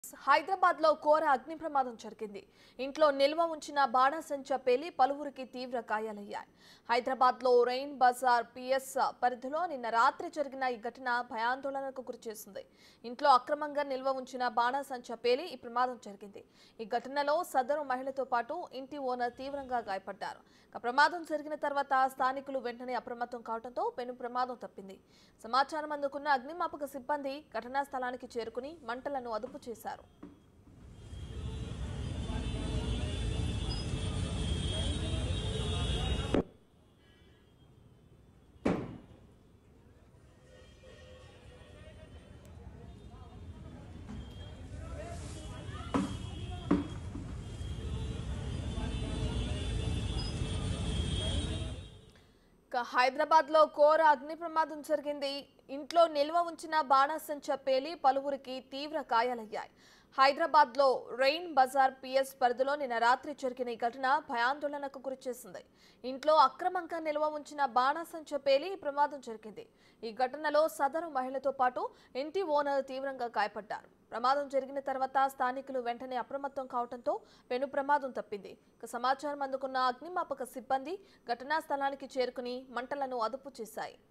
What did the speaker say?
హైదరాబాద్ లో ఘోర అగ్ని ప్రమాదం జరిగింది ఇంట్లో నిల్వ ఉంచిన బాణాసంచ పేలి పలువురికి తీవ్ర గాయాలయ్యాయి హైదరాబాద్ లో రెయిన్ బజార్ పిఎస్ పరిధిలో నిన్న రాత్రి జరిగిన ఈ ఘటన భయాందోళనకు గురిచేసింది ఇంట్లో అక్రమంగా నిల్వ ఉంచిన బాణాసంచ పేలి ఈ ప్రమాదం జరిగింది ఈ ఘటనలో సదరు మహిళతో పాటు ఇంటి ఓనర్ తీవ్రంగా గాయపడ్డారు ఇక ప్రమాదం జరిగిన తర్వాత స్థానికులు వెంటనే అప్రమత్తం కావడంతో పెను ప్రమాదం తప్పింది సమాచారం అందుకున్న అగ్నిమాపక సిబ్బంది ఘటనా స్థలానికి చేరుకుని మంటలను అదుపు చేశారు ఇక హైదరాబాద్ లో ఘోర అగ్ని ప్రమాదం జరిగింది ఇంట్లో నిల్వ ఉంచిన బాణాసంచ పేలి పలువురికి తీవ్ర గాయాలయ్యాయి హైదరాబాద్ లో రెయిన్ బజార్ పిఎస్ పరిధిలో నిన్న రాత్రి జరిగిన ఈ ఘటన భయాందోళనకు గురిచేసింది ఇంట్లో అక్రమంగా నిల్వ ఉంచిన బాణాసంచ పేలి ఈ ప్రమాదం జరిగింది ఈ ఘటనలో సదరు మహిళతో పాటు ఇంటి ఓనర్ తీవ్రంగా గాయపడ్డారు ప్రమాదం జరిగిన తర్వాత స్థానికులు వెంటనే అప్రమత్తం కావడంతో పెను ప్రమాదం తప్పింది ఇక సమాచారం అందుకున్న అగ్నిమాపక సిబ్బంది ఘటనా స్థలానికి చేరుకుని మంటలను అదుపు చేశాయి